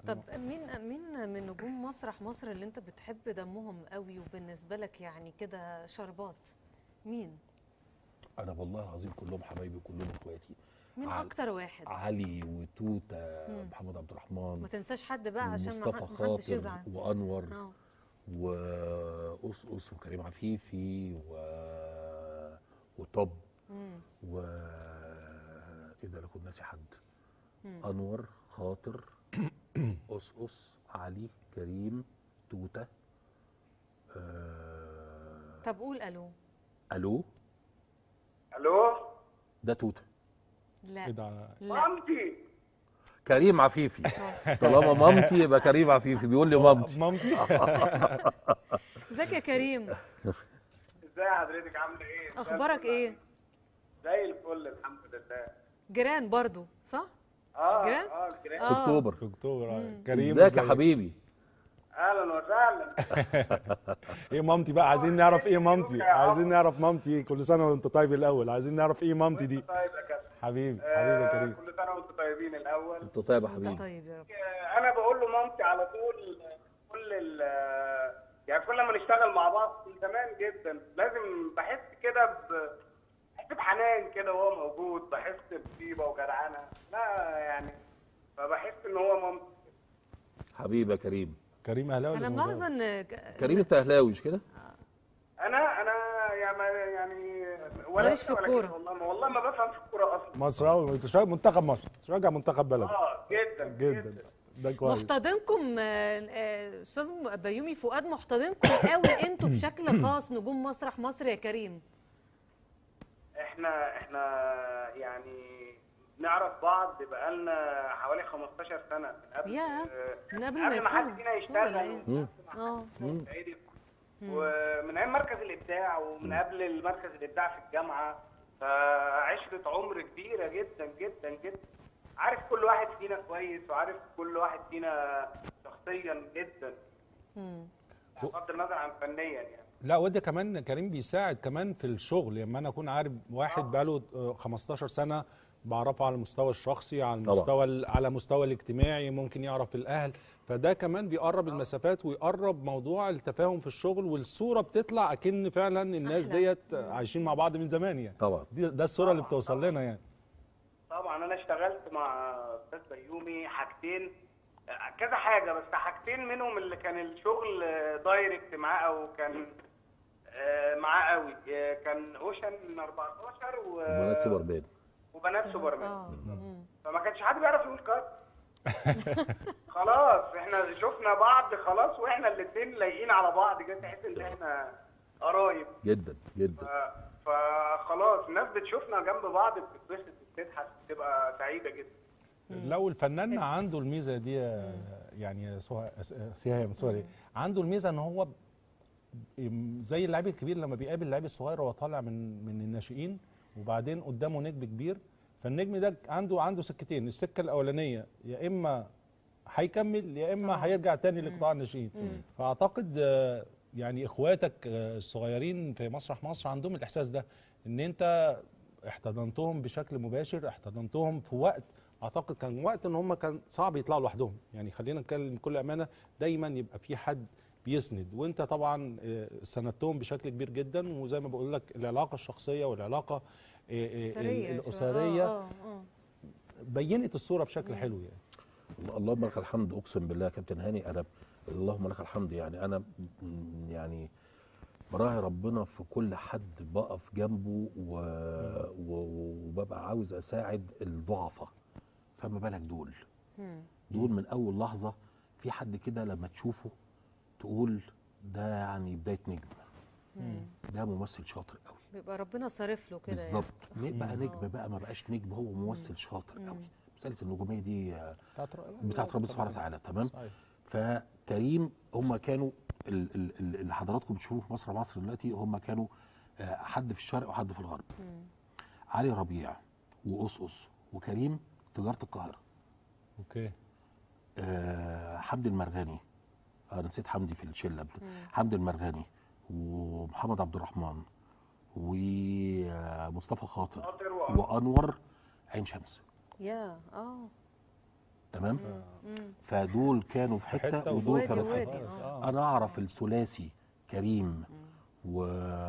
طب مين مين من نجوم مسرح مصر اللي انت بتحب دمهم قوي وبالنسبه لك يعني كده شربات مين انا والله العظيم كلهم حبايبي وكلهم اخواتي مين عل- اكتر واحد علي وتوته مم. محمد عبد الرحمن ما تنساش حد بقى عشان ما ومصطفى حد- محدش خاطر يزعل وانور اه وقصقص وكريم عفيفي و وطب مم. و ايه ده انا كنت ناسي حد مم. انور خاطر قصقص علي كريم توته آه... طب قول الو الو الو ده توته لا كده لا مامتي كريم عفيفي طالما مامتي يبقى كريم عفيفي بيقول لي مامتي مامتي ازيك يا كريم ازاي حضرتك عامله ايه اخبارك ايه زي الفل الحمد لله جيران برضو صح اه جيران؟ اه في جيران آه. اكتوبر في اكتوبر آه. مم. كريم ازيك يا إزيك؟ حبيبي اهلا وسهلا ايه مامتي بقى عايزين نعرف ايه مامتي عايزين نعرف مامتي كل سنه وانت طيب الاول عايزين نعرف ايه مامتي دي طيب يا كابتن حبيبي حبيبي يا آه، كريم كل سنه وانتم طيبين الاول انت طيب يا انت حبيبي طيب يا رب آه، انا بقول له مامتي على طول كل ال يعني كل ما نشتغل مع بعض من زمان جدا لازم بحس كده ب بحس بحنان كده وهو موجود بحس بطيبه وجدعنه لا يعني فبحس ان هو مامتي حبيبي يا كريم كريم اهلاوي انا ولا ملاحظه زملكاوي؟ ان ك- كريم انت اهلاوي مش كده انا انا يعني يعني ولا ماليش كده في ولا الكورة. كده والله ما والله ما بفهم في الكوره اصلا مصراوي بتشجع منتخب مصر تشجع منتخب بلدك اه جدا جدا ده كويس محتضنكم آه، آه، استاذ بيومي فؤاد محتضنكم قوي انتوا بشكل خاص نجوم مسرح مصر يا كريم احنا احنا يعني نعرف بعض بقالنا حوالي 15 سنه من قبل ياه، من قبل ما قبل ما حد يدخلوا. فينا ولا يشتغل إيه؟ مم. اه ويتعرف. ومن ايام مركز الابداع ومن قبل المركز الابداع في الجامعه فعشره عمر كبيره جدا جدا جدا عارف كل واحد فينا كويس وعارف كل واحد فينا شخصيا جدا مم. بغض النظر عن فنيا يعني لا وده كمان كريم بيساعد كمان في الشغل لما انا اكون عارف واحد بقاله آه، 15 سنه بعرفه على المستوى الشخصي على طبعا. المستوى ال- على المستوى الاجتماعي ممكن يعرف الاهل فده كمان بيقرب المسافات ويقرب موضوع التفاهم في الشغل والصوره بتطلع اكن فعلا الناس أحلى. ديت عايشين مع بعض من زمان يعني طبعا دي ده الصوره اللي بتوصل لنا يعني طبعا انا اشتغلت مع استاذ بيومي حاجتين كذا حاجه بس حاجتين منهم اللي كان الشغل دايركت معاه او كان آه، معاه قوي آه، كان اوشن 14 و... وبنات سوبر مان وبنات سوبرمان اه مم. فما كانش حد بيعرف يقول كات خلاص احنا شفنا بعض خلاص واحنا الاثنين لايقين على بعض كده تحس ان احنا قرايب جدا ف- جدا فخلاص الناس بتشوفنا جنب بعض بتتبسط بتضحك بتبقى سعيده جدا لو الفنان عنده الميزه دي آه، يعني سوها- آه، سهام سوري عنده الميزه ان هو ب- زي اللاعب الكبير لما بيقابل اللاعب الصغير وهو طالع من من الناشئين وبعدين قدامه نجم كبير فالنجم ده عنده عنده سكتين السكه الاولانيه يا اما هيكمل يا اما طبعاً. هيرجع تاني لقطاع الناشئين مم. فاعتقد آه، يعني اخواتك آه، الصغيرين في مسرح مصر عندهم الاحساس ده ان انت احتضنتهم بشكل مباشر احتضنتهم في وقت اعتقد كان وقت ان هم كان صعب يطلعوا لوحدهم يعني خلينا نتكلم بكل امانه دايما يبقى في حد بيسند وانت طبعا آه، سندتهم بشكل كبير جدا وزي ما بقول لك العلاقه الشخصيه والعلاقه آه، آه، أسرية شوية. الاسريه اه اه اه بينت الصوره بشكل حلو يعني اللهم لك الحمد اقسم بالله يا كابتن هاني انا اللهم لك الحمد يعني انا م- يعني براعي ربنا في كل حد بقف جنبه و... و... وببقى عاوز اساعد الضعفاء فما بالك دول مم. دول من اول لحظه في حد كده لما تشوفه تقول ده يعني بدايه نجم مم. ده ممثل شاطر قوي بيبقى ربنا صارف له كده يعني. بالظبط ما بقى آه. نجم بقى ما بقاش نجم هو ممثل شاطر مم. قوي مساله النجوميه دي آه، بتاعت ر- بتاعت ربنا سبحانه وتعالى تمام صحيح. فكريم هم كانوا ال- ال- ال- اللي حضراتكم بتشوفوه في مصر مصر دلوقتي هم كانوا آه، حد في الشرق وحد في الغرب مم. علي ربيع وقصقص وكريم تجاره القاهره اوكي آه، حمدي المرغني انا نسيت حمدي في الشله بت- مم. حمدي المرغني ومحمد عبد الرحمن ومصطفى خاطر شاطر وأنور. وانور عين شمس يا اه تمام مم. فدول كانوا في في حته حتة ودول وادي كانوا في وادي. حته خالص، آه. انا اعرف الثلاثي كريم و...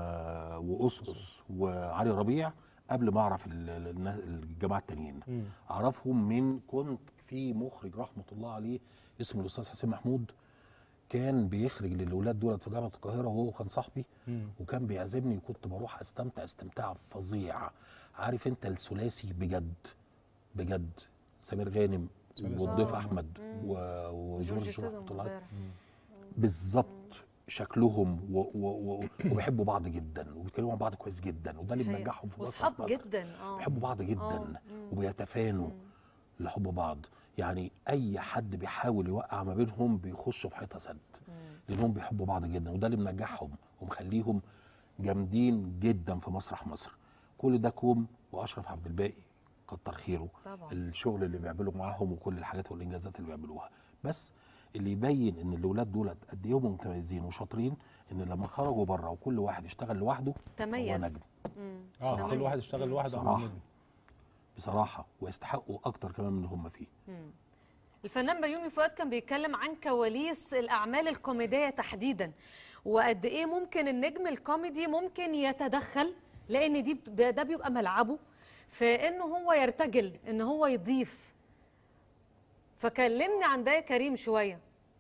واسقس وعلي ربيع قبل ما اعرف ال- ال- النا- الجماعه التانيين مم. اعرفهم من كنت في مخرج رحمه الله عليه اسمه الاستاذ حسين محمود كان بيخرج للاولاد دولت في جامعه القاهره وهو كان صاحبي مم. وكان بيعزمني وكنت بروح استمتع استمتاع فظيع عارف انت الثلاثي بجد بجد سمير غانم ثلاثي. والضيف آه. احمد و- وجورج جورج سيزون رحمه الله عليه. امبارح. بالظبط شكلهم و... و... و... وبيحبوا بعض جدا وبيتكلموا عن بعض كويس جدا وده اللي حقيقة. منجحهم في واصحاب مصر. جدا اه بيحبوا بعض جدا آه. مم. وبيتفانوا لحب بعض يعني اي حد بيحاول يوقع ما بينهم بيخشوا في حيطه سد مم. لانهم بيحبوا بعض جدا وده اللي منجحهم ومخليهم جامدين جدا في مسرح مصر كل ده كوم واشرف عبد الباقي كتر خيره طبعا الشغل اللي بيعمله معاهم وكل الحاجات والانجازات اللي بيعملوها بس اللي يبين ان الاولاد دولت قد ايه هم متميزين وشاطرين ان لما خرجوا بره وكل واحد اشتغل لوحده هو تميز نجم مم. اه تميز. كل واحد اشتغل مم. لوحده صراحة. عمل نجم. بصراحه ويستحقوا اكتر كمان من اللي هم فيه مم. الفنان بيومي فؤاد كان بيتكلم عن كواليس الاعمال الكوميديه تحديدا وقد ايه ممكن النجم الكوميدي ممكن يتدخل لان دي بت- ده بيبقى ملعبه في انه هو يرتجل ان هو يضيف فكلمني عن ده يا كريم شويه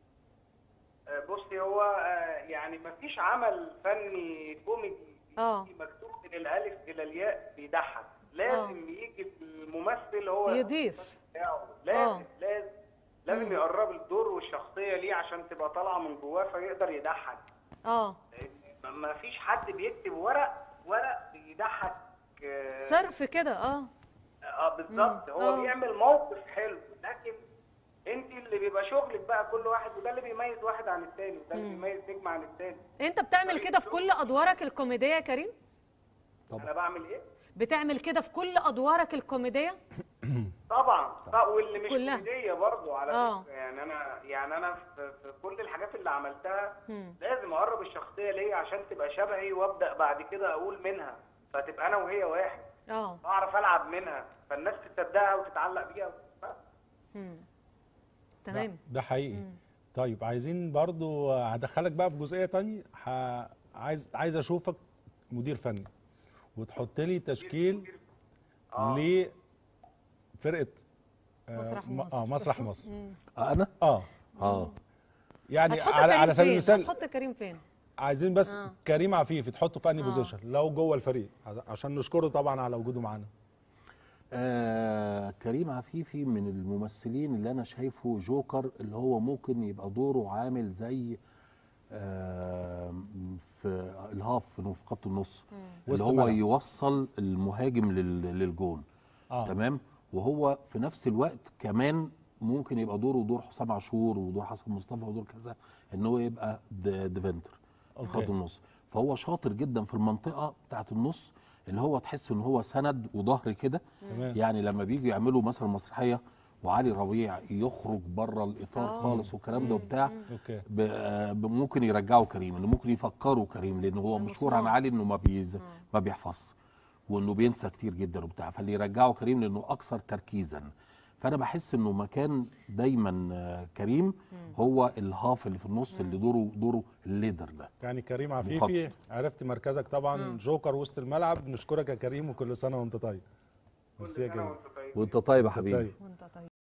آه، بصي هو آه، يعني مفيش عمل فني كوميدي اه مكتوب من الالف الى الياء بيضحك لازم يجي الممثل هو يضيف بتاعه لازم آه. لازم لازم مم. يقرب الدور والشخصيه ليه عشان تبقى طالعه من جواه فيقدر يضحك اه لأن ما فيش حد بيكتب ورق ورق بيضحك آه، صرف كده اه اه بالظبط مم. هو آه. بيعمل موقف حلو لكن انت اللي بيبقى شغلك بقى كل واحد وده اللي بيميز واحد عن التاني وده اللي مم. بيميز نجم عن التاني انت بتعمل كده في كل ادوارك الكوميديه يا كريم طبعا انا بعمل ايه بتعمل كده في كل ادوارك الكوميديه طبعا طب واللي مش كلها. كوميديه برضه على آه. فكره يعني انا يعني انا في, في كل الحاجات اللي عملتها مم. لازم اقرب الشخصيه ليا عشان تبقى شبهي وابدا بعد كده اقول منها فتبقى انا وهي واحد اه اعرف العب منها فالناس تصدقها وتتعلق بيها بس. مم. تمام ده حقيقي مم. طيب عايزين برضو هدخلك بقى في جزئيه تانية ح... عايز عايز اشوفك مدير فني وتحط لي تشكيل آه. لفرقه آه، مسرح م- مصر اه مسرح مصر مم. آه، انا اه اه يعني هتحط على كريم على سبيل فين؟ المثال هتحط كريم فين عايزين بس آه. كريم عفيفي تحطه في انهي آه. بوزيشن لو جوه الفريق عز- عشان نشكره طبعا على وجوده معانا آه كريم عفيفي من الممثلين اللي انا شايفه جوكر اللي هو ممكن يبقى دوره عامل زي آه في الهاف في خط النص اللي وسط هو الملعب. يوصل المهاجم لل- للجون اه تمام وهو في نفس الوقت كمان ممكن يبقى دوره دور حسام عاشور ودور حسن مصطفى ودور كذا ان هو يبقى د- ديفنتر في أوكي. خط النص فهو شاطر جدا في المنطقه بتاعت النص اللي هو تحس ان هو سند وظهر كده تمام يعني لما بيجوا يعملوا مثلا مسرحيه وعلي ربيع يخرج بره الاطار آه. خالص والكلام ده وبتاع اوكي ب- آه، ب- ممكن يرجعوا كريم انه ممكن يفكروا كريم لان هو إنه مشهور عن صناع. علي انه ما بيز ما بيحفظش وانه بينسى كتير جدا وبتاع فاللي يرجعوا كريم لانه اكثر تركيزا فانا بحس انه مكان دايما آه، كريم هو الهاف اللي في النص اللي دوره دوره الليدر ده يعني كريم عفيفي عرفت مركزك طبعا جوكر وسط الملعب نشكرك يا كريم وكل سنه وانت طيب كل ميرسي يا سنة كريم وانتم طيبين. وانت طيب يا حبيبي طيب وانت طيب